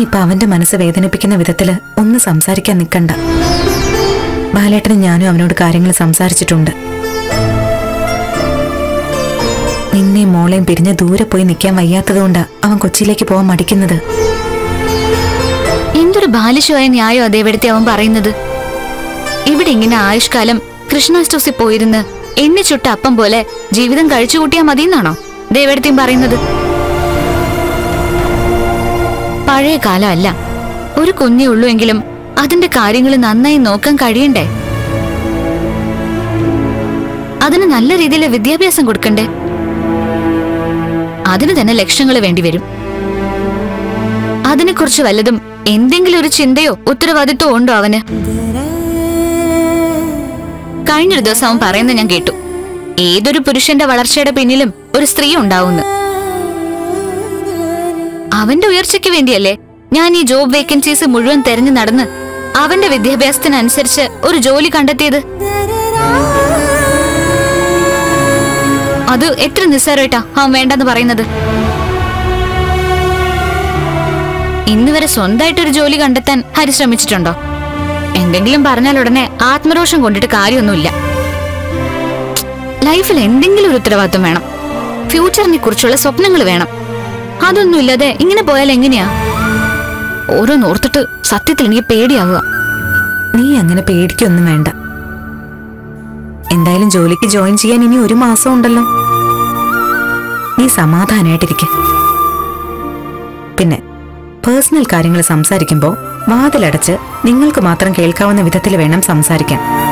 ഇനിയിപ്പൊ അവന്റെ മനസ്സ് വേദനിപ്പിക്കുന്ന വിധത്തില് ഒന്ന് സംസാരിക്കാൻ നിൽക്കണ്ട ബാലേട്ടനും ഞാനും അവനോട് കാര്യങ്ങൾ സംസാരിച്ചിട്ടുണ്ട് നിന്നെയും മോളെയും പിരിഞ്ഞ് ദൂരെ പോയി നിൽക്കാൻ വയ്യാത്തതുകൊണ്ടാ അവൻ കൊച്ചിയിലേക്ക് പോകാൻ മടിക്കുന്നത് എന്തൊരു ബാലിശമായ ന്യായം അതേവിടത്തെ അവൻ പറയുന്നത് ഇവിടെ ഇങ്ങനെ ആയുഷ്കാലം കൃഷ്ണാസ്റ്റോസി പോയിരുന്ന് എണ്ണി ചുട്ട അപ്പം പോലെ ജീവിതം കഴിച്ചു കൂട്ടിയാ മതിയെന്നാണോ ദേവടത്തെയും പറയുന്നത് പഴയ കാലമല്ല ഒരു കുഞ്ഞേ ഉള്ളൂ എങ്കിലും അതിന്റെ കാര്യങ്ങൾ നന്നായി നോക്കാൻ കഴിയണ്ടേ അതിന് നല്ല രീതിയിൽ വിദ്യാഭ്യാസം കൊടുക്കണ്ടേ അതിന് തന്നെ ലക്ഷ്യങ്ങൾ വേണ്ടിവരും അതിനെക്കുറിച്ച് വല്ലതും എന്തെങ്കിലും ഒരു ചിന്തയോ ഉത്തരവാദിത്വമോ ഉണ്ടോ അവന് കഴിഞ്ഞൊരു ദിവസം അവൻ പറയുന്നത് ഞാൻ കേട്ടു ഏതൊരു പുരുഷന്റെ വളർച്ചയുടെ പിന്നിലും ഒരു സ്ത്രീ ഉണ്ടാവുന്നു അവന്റെ ഉയർച്ചയ്ക്ക് വേണ്ടിയല്ലേ ഞാൻ ഈ ജോബ് വേക്കൻസീസ് മുഴുവൻ തെരഞ്ഞു നടന്ന് അവന്റെ വിദ്യാഭ്യാസത്തിനനുസരിച്ച് ഒരു ജോലി കണ്ടെത്തിയത് അത് എത്ര നിസ്സാരമായിട്ടാ അവൻ വേണ്ടെന്ന് പറയുന്നത് ഇന്ന് വരെ സ്വന്തമായിട്ടൊരു ജോലി കണ്ടെത്താൻ ഹരി ശ്രമിച്ചിട്ടുണ്ടോ എന്തെങ്കിലും പറഞ്ഞാൽ ഉടനെ ആത്മരോഷം കൊണ്ടിട്ട് കാര്യമൊന്നുമില്ല ലൈഫിൽ എന്തെങ്കിലും ഒരു ഉത്തരവാദിത്വം വേണം ഫ്യൂച്ചറിനെ കുറിച്ചുള്ള സ്വപ്നങ്ങൾ വേണം അതൊന്നും ഇല്ലാതെ ഇങ്ങനെ പോയാൽ എങ്ങനെയാ ഓരോന്നോർത്തിട്ട് സത്യത്തിൽ എനിക്ക് പേടിയാവുക നീ അങ്ങനെ പേടിക്കൊന്നും വേണ്ട എന്തായാലും ജോലിക്ക് ജോയിൻ ചെയ്യാൻ ഇനി ഒരു മാസം ഉണ്ടല്ലോ നീ സമാധാനായിട്ടിരിക്കെ പിന്നെ പേഴ്സണൽ കാര്യങ്ങൾ സംസാരിക്കുമ്പോൾ വാതിലടച്ച് നിങ്ങൾക്ക് മാത്രം കേൾക്കാവുന്ന വിധത്തിൽ വേണം സംസാരിക്കാൻ